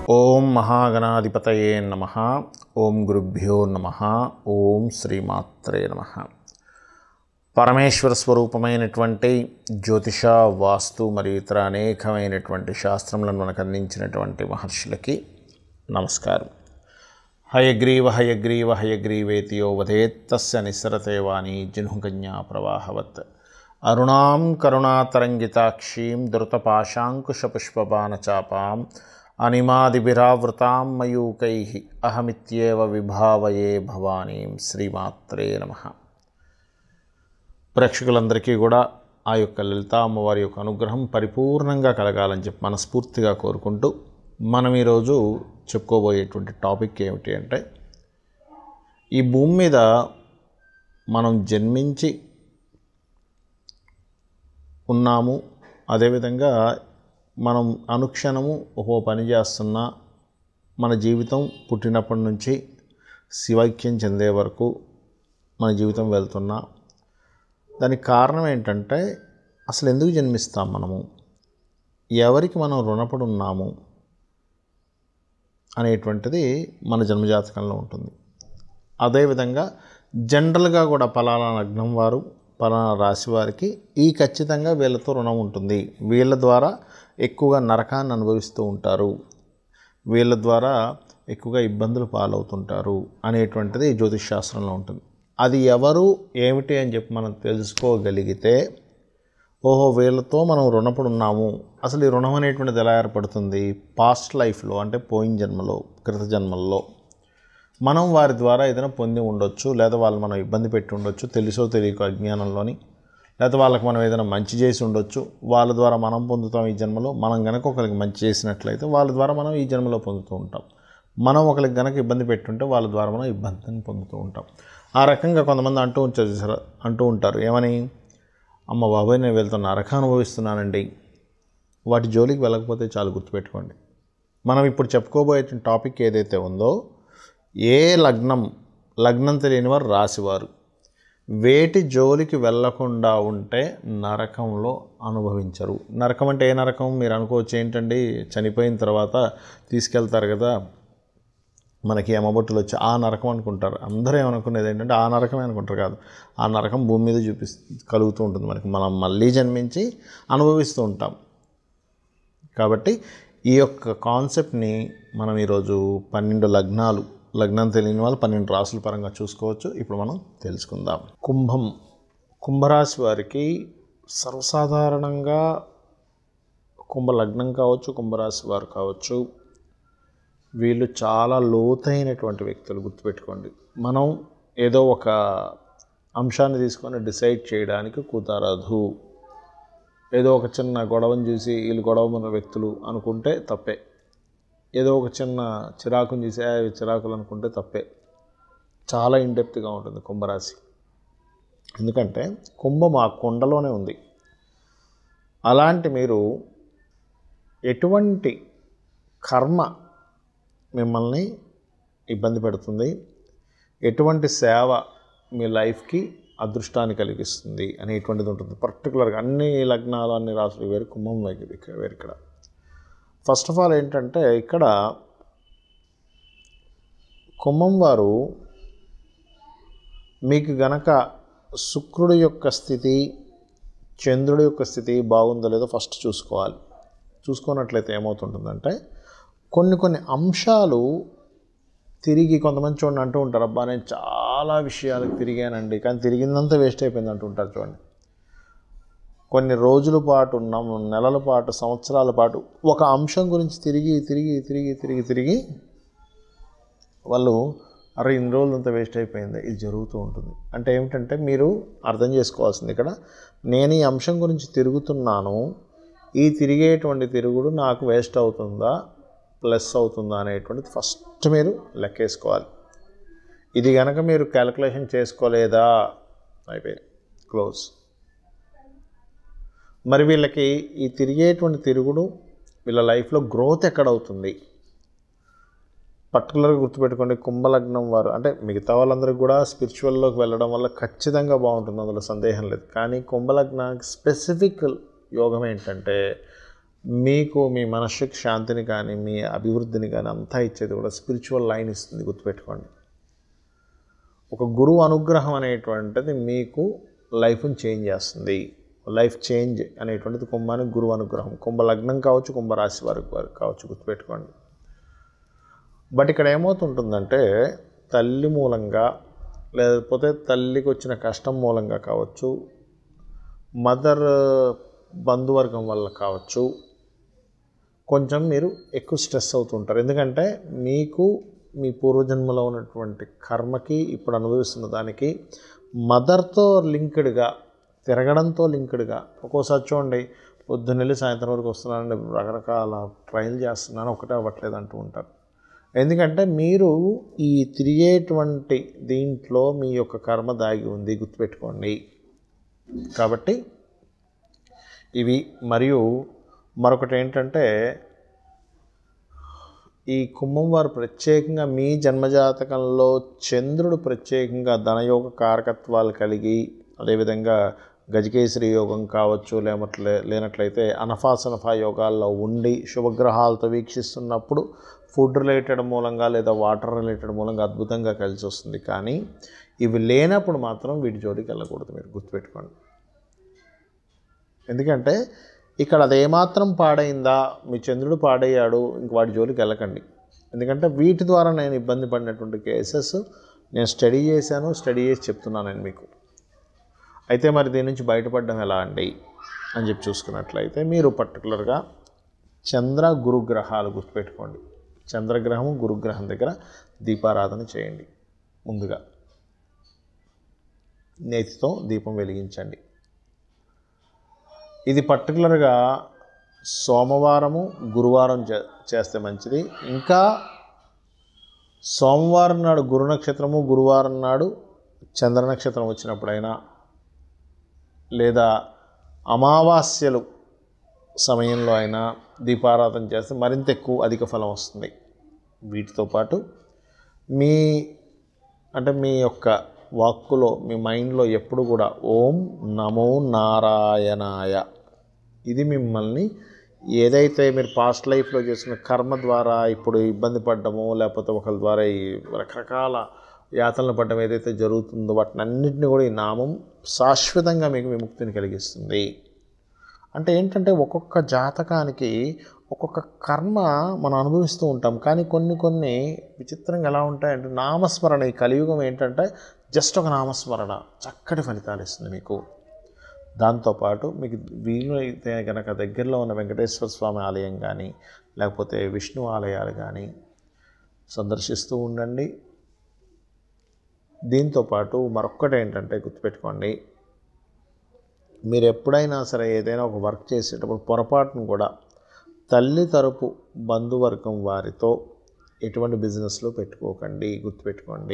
ఓం మహాగణాధిపతయే నమ ఓం గురుభ్యో నమ ఓం శ్రీమాత్రే నమ పరమేశ్వర స్వరూపమైనటువంటి జ్యోతిష వాస్తు మరియు ఇతర అనేకమైనటువంటి శాస్త్రములను మనకు అందించినటువంటి మహర్షులకి నమస్కారం హయగ్రీవ హయగ్రీవ హయగ్రీవేతియో వదేత్తస్య నిస్సరతే వాణి జిహ్నుకన్యా ప్రవాహవత్ అరుణాం కరుణాతరంగితాక్షీం ధృతపాశాంకుశపుష్పబాణచాపాం అనిమాదిభిరావృతాం మయూకై అహమిత్యేవ విభావయే భవానీం శ్రీమాత్రే నమ ప్రేక్షకులందరికీ కూడా ఆ యొక్క లలితా అమ్మవారి యొక్క అనుగ్రహం పరిపూర్ణంగా కలగాలని చెప్పి మనస్ఫూర్తిగా కోరుకుంటూ మనం ఈరోజు చెప్పుకోబోయేటువంటి టాపిక్ ఏమిటి అంటే ఈ భూమి మీద మనం జన్మించి ఉన్నాము అదేవిధంగా మనం అనుక్షణము ఒక్కో పని చేస్తున్నా మన జీవితం పుట్టినప్పటి నుంచి శివైక్యం చెందే వరకు మన జీవితం వెళ్తున్నా దానికి కారణం ఏంటంటే అసలు ఎందుకు జన్మిస్తాం మనము ఎవరికి మనం రుణపడి ఉన్నాము అనేటువంటిది మన జన్మజాతకంలో ఉంటుంది అదేవిధంగా జనరల్గా కూడా పలానా లగ్నం వారు పలానా రాశి వారికి ఈ ఖచ్చితంగా వీళ్ళతో రుణం ఉంటుంది వీళ్ళ ద్వారా ఎక్కువగా నరకాన్ని అనుభవిస్తూ ఉంటారు వీళ్ళ ద్వారా ఎక్కువగా ఇబ్బందులు పాలవుతుంటారు అనేటువంటిది జ్యోతిష్ శాస్త్రంలో ఉంటుంది అది ఎవరు ఏమిటి అని చెప్పి మనం తెలుసుకోగలిగితే ఓహో వీళ్ళతో మనం రుణపడి ఉన్నాము అసలు ఈ రుణం అనేటువంటిది ఎలా ఏర్పడుతుంది పాస్ట్ లైఫ్లో అంటే పోయిన జన్మలో కృత జన్మల్లో మనం వారి ద్వారా ఏదైనా పొంది ఉండొచ్చు లేదా వాళ్ళు మనం ఇబ్బంది పెట్టి ఉండొచ్చు తెలుసో తెలియక అజ్ఞానంలోని లేదా వాళ్ళకి మనం ఏదైనా మంచి చేసి ఉండొచ్చు వాళ్ళ ద్వారా మనం పొందుతాం ఈ జన్మలో మనం గనక ఒకరికి మంచి చేసినట్లయితే వాళ్ళ ద్వారా మనం ఈ జన్మలో పొందుతూ ఉంటాం మనం ఒకరికి గనక ఇబ్బంది పెట్టుంటే వాళ్ళ ద్వారా మనం ఇబ్బందిని పొందుతూ ఉంటాం ఆ రకంగా కొంతమంది అంటూ ఉంటారు అంటూ ఉంటారు ఏమని అమ్మ బాబాయ్ నేను వెళ్తున్న నరక అనుభవిస్తున్నానండి వాటి జోలికి వెళ్ళకపోతే చాలు గుర్తుపెట్టుకోండి మనం ఇప్పుడు చెప్పుకోబోయే టాపిక్ ఏదైతే ఉందో ఏ లగ్నం లగ్నం తెలియని వారు రాసివారు వేటి జోలికి వెళ్లకుండా ఉంటే నరకంలో అనుభవించరు నరకం అంటే ఏ నరకం మీరు అనుకోవచ్చు ఏంటండి చనిపోయిన తర్వాత తీసుకెళ్తారు కదా మనకి ఎమబొట్టులు వచ్చి ఆ నరకం అనుకుంటారు అందరూ ఏమనుకునేది ఏంటంటే ఆ నరకమే అనుకుంటారు కాదు ఆ నరకం భూమి మీద చూపి కలుగుతూ ఉంటుంది మనకి మనం మళ్ళీ జన్మించి అనుభవిస్తూ ఉంటాం కాబట్టి ఈ యొక్క కాన్సెప్ట్ని మనం ఈరోజు పన్నెండు లగ్నాలు లగ్నం తెలియని వాళ్ళు పన్నెండు రాసుల పరంగా చూసుకోవచ్చు ఇప్పుడు మనం తెలుసుకుందాం కుంభం కుంభరాశి వారికి సర్వసాధారణంగా కుంభ లగ్నం కావచ్చు కుంభరాశి వారు కావచ్చు వీళ్ళు చాలా లోతైనటువంటి వ్యక్తులు గుర్తుపెట్టుకోండి మనం ఏదో ఒక అంశాన్ని తీసుకొని డిసైడ్ చేయడానికి కుదరదు ఏదో ఒక చిన్న గొడవను చూసి వీళ్ళు గొడవ ఉన్న వ్యక్తులు అనుకుంటే తప్పే ఏదో ఒక చిన్న చిరాకుని చూసి "ఆ, ఇవి చిరాకులు అనుకుంటే తప్పే చాలా ఇండెప్త్గా ఉంటుంది కుంభరాశి ఎందుకంటే కుంభం ఆ కొండలోనే ఉంది అలాంటి మీరు ఎటువంటి కర్మ మిమ్మల్ని ఇబ్బంది పెడుతుంది ఎటువంటి సేవ మీ లైఫ్కి అదృష్టాన్ని కలిగిస్తుంది అనేటువంటిది ఉంటుంది పర్టికులర్గా అన్ని లగ్నాలు అన్ని రాసులు వేరు కుంభం వేరు ఇక్కడ వేరు ఇక్కడ ఫస్ట్ ఆఫ్ ఆల్ ఏంటంటే ఇక్కడ కుంభం వారు మీకు గనక శుక్రుడి యొక్క స్థితి చంద్రుడి యొక్క స్థితి బాగుందో లేదో ఫస్ట్ చూసుకోవాలి చూసుకున్నట్లయితే ఏమవుతుంటుందంటే కొన్ని కొన్ని అంశాలు తిరిగి కొంతమంది చూడండి అంటూ ఉంటారు అబ్బా నేను చాలా విషయాలకు తిరిగానండి కానీ తిరిగిందంతా వేస్ట్ అయిపోయింది అంటుంటారు చూడండి కొన్ని రోజుల పాటు నమ్ నెలల పాటు సంవత్సరాల పాటు ఒక అంశం గురించి తిరిగి తిరిగి తిరిగి తిరిగి తిరిగి వాళ్ళు అరే ఇన్ని రోజులు అంతా వేస్ట్ అయిపోయింది ఇది జరుగుతూ ఉంటుంది అంటే ఏమిటంటే మీరు అర్థం చేసుకోవాల్సింది ఇక్కడ నేను ఈ అంశం గురించి తిరుగుతున్నాను ఈ తిరిగేటువంటి తిరుగుడు నాకు వేస్ట్ అవుతుందా ప్లస్ అవుతుందా అనేటువంటిది ఫస్ట్ మీరు లెక్కేసుకోవాలి ఇది కనుక మీరు క్యాలిక్యులేషన్ చేసుకోలేదా అయిపోయింది క్లోజ్ మరి వీళ్ళకి ఈ తిరిగేటువంటి తిరుగుడు వీళ్ళ లైఫ్లో గ్రోత్ ఎక్కడవుతుంది పర్టికులర్గా గుర్తుపెట్టుకోండి కుంభలగ్నం వారు అంటే మిగతా వాళ్ళందరికీ కూడా స్పిరిచువల్లోకి వెళ్ళడం వల్ల ఖచ్చితంగా బాగుంటుంది అందులో సందేహం లేదు కానీ కుంభలగ్నానికి స్పెసిఫిక్ యోగం ఏంటంటే మీకు మీ మనస్సుకి శాంతిని కానీ మీ అభివృద్ధిని కానీ అంతా ఇచ్చేది కూడా స్పిరిచువల్ లైన్ ఇస్తుంది గుర్తుపెట్టుకోండి ఒక గురువు అనుగ్రహం అనేటువంటిది మీకు లైఫ్ని చేంజ్ చేస్తుంది లైఫ్ చేంజ్ అనేటువంటిది కుంభానికి గురువు అనుగ్రహం కుంభ లగ్నం కావచ్చు కుంభరాశి వారికి వారికి కావచ్చు గుర్తుపెట్టుకోండి బట్ ఇక్కడ ఏమవుతుంటుందంటే తల్లి మూలంగా లేకపోతే తల్లికి వచ్చిన కష్టం మూలంగా కావచ్చు మదర్ బంధువర్గం వల్ల కావచ్చు కొంచెం మీరు ఎక్కువ స్ట్రెస్ అవుతుంటారు ఎందుకంటే మీకు మీ పూర్వజన్మలో ఉన్నటువంటి కర్మకి ఇప్పుడు అనుభవిస్తున్న దానికి మదర్తో లింక్డ్గా తిరగడంతో లింక్డ్గా ఒక్కోసారి చూడండి పొద్దున్నెళ్ళి సాయంత్రం వరకు వస్తున్నానండి రకరకాల ట్రైల్ చేస్తున్నాను ఒకటే అవ్వట్లేదు అంటూ ఉంటారు ఎందుకంటే మీరు ఈ తిరిగేటువంటి దీంట్లో మీ యొక్క కర్మ దాగి ఉంది గుర్తుపెట్టుకోండి కాబట్టి ఇవి మరియు మరొకటి ఏంటంటే ఈ కుంభం వారు ప్రత్యేకంగా మీ జన్మజాతకంలో చంద్రుడు ప్రత్యేకంగా ధనయోగ కారకత్వాలు కలిగి అదేవిధంగా గజకేసరి యోగం కావచ్చు లేమట్లే లేనట్లయితే అనఫాసనఫా యోగాల్లో ఉండి శుభగ్రహాలతో వీక్షిస్తున్నప్పుడు ఫుడ్ రిలేటెడ్ మూలంగా లేదా వాటర్ రిలేటెడ్ మూలంగా అద్భుతంగా కలిసి వస్తుంది కానీ ఇవి లేనప్పుడు మాత్రం వీటి జోలికి వెళ్ళకూడదు మీరు గుర్తుపెట్టుకోండి ఎందుకంటే ఇక్కడ అది ఏమాత్రం పాడైందా మీ చంద్రుడు పాడయ్యాడు ఇంక వాటి జోలికి వెళ్ళకండి ఎందుకంటే వీటి ద్వారా నేను ఇబ్బంది పడినటువంటి కేసెస్ నేను స్టడీ చేశాను స్టడీ చేసి చెప్తున్నాను నేను మీకు అయితే మరి దీని నుంచి బయటపడడం ఎలా అండి అని చెప్పి చూసుకున్నట్లయితే మీరు పర్టికులర్గా చంద్ర గురుగ్రహాలు గుర్తుపెట్టుకోండి చంద్రగ్రహము గురుగ్రహం దగ్గర దీపారాధన చేయండి ముందుగా నేతితో దీపం వెలిగించండి ఇది పర్టికులర్గా సోమవారము గురువారం చే చేస్తే మంచిది ఇంకా సోమవారం నాడు గురు నక్షత్రము గురువారం నాడు చంద్ర నక్షత్రం వచ్చినప్పుడైనా లేదా అమావాస్యలు సమయంలో అయినా దీపారాధన చేస్తే మరింత ఎక్కువ అధిక ఫలం వస్తుంది వీటితో పాటు మీ అంటే మీ యొక్క వాక్కులో మీ మైండ్లో ఎప్పుడు కూడా ఓం నమో నారాయణాయ ఇది మిమ్మల్ని ఏదైతే మీరు పాస్ట్ లైఫ్లో చేసిన కర్మ ద్వారా ఇప్పుడు ఇబ్బంది పడ్డమో లేకపోతే ఒకరి ద్వారా ఈ రకరకాల యాతనలు పడ్డం ఏదైతే జరుగుతుందో వాటిని అన్నింటినీ కూడా ఈ నామం శాశ్వతంగా మీకు విముక్తిని కలిగిస్తుంది అంటే ఏంటంటే ఒక్కొక్క జాతకానికి ఒక్కొక్క కర్మ మనం అనుభవిస్తూ ఉంటాం కానీ కొన్ని కొన్ని విచిత్రంగా ఎలా ఉంటాయంటే నామస్మరణ ఈ కలియుగం ఏంటంటే జస్ట్ ఒక నామస్మరణ చక్కటి ఫలితాలు ఇస్తుంది మీకు దాంతోపాటు మీకు వీలు అయితే కనుక దగ్గరలో ఉన్న వెంకటేశ్వర స్వామి ఆలయం కానీ లేకపోతే విష్ణు ఆలయాలు కానీ సందర్శిస్తూ ఉండండి దీంతోపాటు మరొక్కటి ఏంటంటే గుర్తుపెట్టుకోండి మీరు ఎప్పుడైనా సరే ఏదైనా ఒక వర్క్ చేసేటప్పుడు పొరపాటును కూడా తల్లి తరపు బంధువర్గం వారితో ఎటువంటి బిజినెస్లో పెట్టుకోకండి గుర్తుపెట్టుకోండి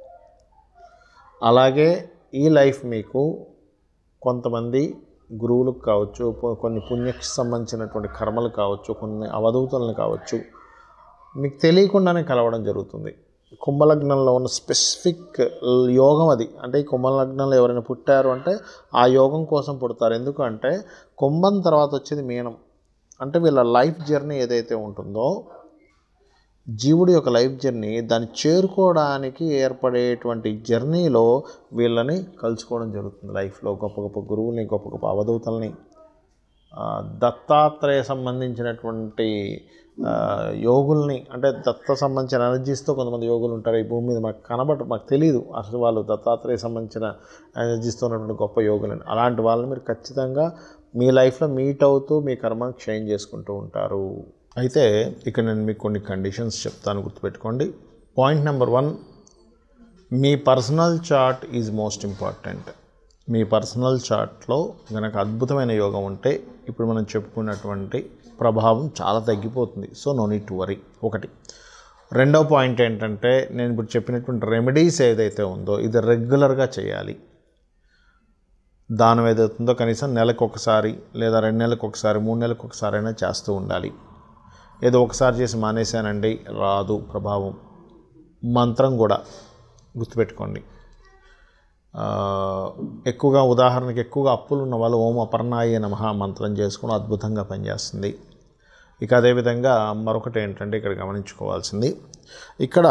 అలాగే ఈ లైఫ్ మీకు కొంతమంది గురువులకు కావచ్చు కొ- కొన్ని పుణ్యకి సంబంధించినటువంటి కర్మలు కావచ్చు కొన్ని అవధూతలను కావచ్చు మీకు తెలియకుండానే కలవడం జరుగుతుంది కుంభలగ్నంలో ఉన్న స్పెసిఫిక్ యోగం అది అంటే ఈ కుంభలగ్నంలో ఎవరైనా పుట్టారు అంటే ఆ యోగం కోసం పుడతారు ఎందుకంటే కుంభం తర్వాత వచ్చేది మీనం అంటే వీళ్ళ లైఫ్ జర్నీ ఏదైతే ఉంటుందో జీవుడి యొక్క లైఫ్ జర్నీ దాన్ని చేరుకోవడానికి ఏర్పడేటువంటి జర్నీలో వీళ్ళని కలుసుకోవడం జరుగుతుంది లైఫ్లో గొప్ప గొప్ప గురువుల్ని గొప్ప గొప్ప అవధూతల్ని ఆ, దత్తాత్రేయ సంబంధించినటువంటి ఆ, యోగుల్ని అంటే దత్త సంబంధించిన ఎనర్జీస్తో కొంతమంది యోగులు ఉంటారు ఈ భూమి మీద మాకు కనబడ మాకు తెలియదు అసలు వాళ్ళు దత్తాత్రేయ సంబంధించిన ఎనర్జీస్తో ఉన్నటువంటి గొప్ప యోగులని అలాంటి వాళ్ళని మీరు ఖచ్చితంగా మీ లైఫ్లో మీట్ అవుతూ మీ కర్మను క్షయం చేసుకుంటూ ఉంటారు అయితే ఇక్కడ నేను మీకు కొన్ని కండిషన్స్ చెప్తాను గుర్తుపెట్టుకోండి పాయింట్ నెంబర్ వన్ మీ personal chart is most important మీ పర్సనల్ చార్ట్లో కనుక అద్భుతమైన యోగం ఉంటే ఇప్పుడు మనం చెప్పుకున్నటువంటి ప్రభావం చాలా తగ్గిపోతుంది so no need to worry ఒకటి రెండో పాయింట్ ఏంటంటే నేను ఇప్పుడు చెప్పినటువంటి రెమెడీస్ ఏదైతే ఉందో ఇది రెగ్యులర్గా చేయాలి దానం ఏదవుతుందో కనీసం నెలకు ఒకసారి లేదా రెండు నెలలకు ఒకసారి మూడు నెలలకు ఒకసారి అయినా చేస్తూ ఉండాలి ఏదో ఒకసారి చేసి మానేశానండి రాదు ప్రభావం మంత్రం కూడా గుర్తుపెట్టుకోండి ఆ, ఎక్కువగా ఉదాహరణకి ఎక్కువగా అప్పులు ఉన్న వాళ్ళు ఓం అపర్ణాయ నమః మంత్రం చేసుకుని అద్భుతంగా పనిచేస్తుంది ఇక అదేవిధంగా మరొకటి ఏంటంటే ఇక్కడ గమనించుకోవాల్సింది ఇక్కడ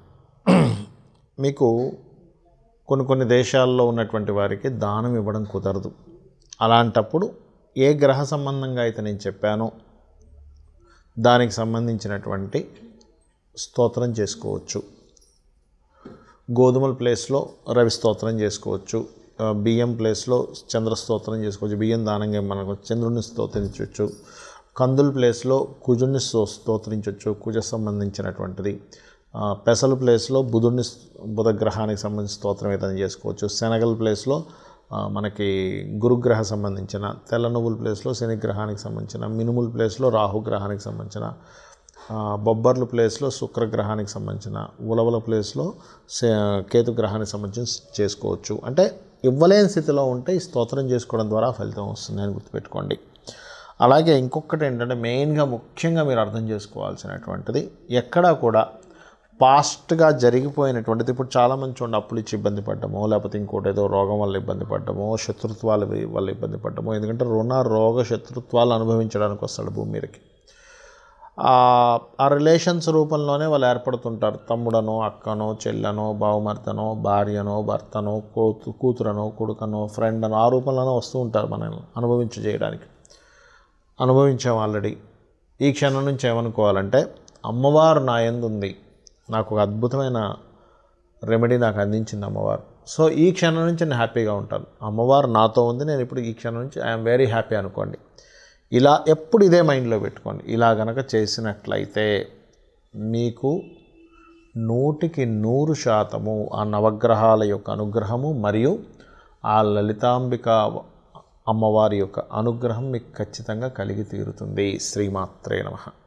మీకు కొన్ని కొన్ని దేశాల్లో ఉన్నటువంటి వారికి దానం ఇవ్వడం కుదరదు అలాంటప్పుడు ఏ గ్రహ సంబంధంగా అయితే నేను చెప్పానో దానికి సంబంధించినటువంటి స్తోత్రం చేసుకోవచ్చు గోధుమల ప్లేస్లో రవి స్తోత్రం చేసుకోవచ్చు ఆ, బియ్యం ప్లేస్లో చంద్ర స్తోత్రం చేసుకోవచ్చు బియ్యం దానంగా మనకు చంద్రుని స్తోత్రించవచ్చు కందుల ప్లేస్లో కుజుని స్తో స్తోత్రించవచ్చు కుజ సంబంధించినటువంటిది ఆ, పెసల ప్లేస్లో బుధుడిని స్- బుధ గ్రహానికి సంబంధించిన స్తోత్రం ఏదైనా చేసుకోవచ్చు శనగల ప్లేస్లో ఆ, మనకి గురుగ్రహ సంబంధించిన తెల్ల నువ్వుల ప్లేస్లో శని గ్రహానికి సంబంధించిన మినుముల ప్లేస్లో రాహు గ్రహానికి సంబంధించిన ఆ, బొబ్బర్ల ప్లేస్లో శుక్రగ్రహానికి సంబంధించిన ఉలవల ప్లేస్లో శే- కేతు గ్రహానికి సంబంధించి చేసుకోవచ్చు అంటే ఇవ్వలేని స్థితిలో ఉంటే ఈ స్తోత్రం చేసుకోవడం ద్వారా ఫలితం వస్తుంది అని గుర్తుపెట్టుకోండి అలాగే ఇంకొకటి ఏంటంటే మెయిన్గా ముఖ్యంగా మీరు అర్థం చేసుకోవాల్సినటువంటిది ఎక్కడా కూడా పాస్ట్గా జరిగిపోయినటువంటిది ఇప్పుడు చాలామంది చూడండి అప్పులు ఇచ్చి ఇబ్బంది పడ్డమో లేకపోతే ఇంకోటి ఏదో రోగం వల్ల ఇబ్బంది పడ్డమో శత్రుత్వాల వల్ల ఇబ్బంది పడ్డమో ఎందుకంటే రుణ రోగ శత్రుత్వాలు అనుభవించడానికి వస్తాడు భూమి మీదకి ఆ ఆ రిలేషన్స్ రూపంలోనే వాళ్ళు ఏర్పడుతుంటారు తమ్ముడనో అక్కనో చెల్లనో బావమర్తనో భార్యనో భర్తనో కూతు కూతురనో కొడుకనో ఫ్రెండ్ అనో ఆ రూపంలోనే వస్తూ ఉంటారు మనల్ని అనుభవించ చేయడానికి అనుభవించాం ఆల్రెడీ ఈ క్షణం నుంచి ఏమనుకోవాలంటే అమ్మవారు నా యందు ఉంది నాకు ఒక అద్భుతమైన రెమెడీ నాకు అందించింది అమ్మవారు సో ఈ క్షణం నుంచి నేను హ్యాపీగా ఉంటాను అమ్మవారు నాతో ఉంది నేను ఇప్పుడు ఈ క్షణం నుంచి ఐఎమ్ వెరీ హ్యాపీ అనుకోండి ఇలా ఎప్పుడు ఇదే మైండ్లో పెట్టుకోండి ఇలా గనక చేసినట్లయితే మీకు నూటికి నూరు శాతము ఆ నవగ్రహాల యొక్క అనుగ్రహము మరియు ఆ లలితాంబిక అమ్మవారి యొక్క అనుగ్రహం మీకు ఖచ్చితంగా కలిగి తీరుతుంది శ్రీమాత్రే నమః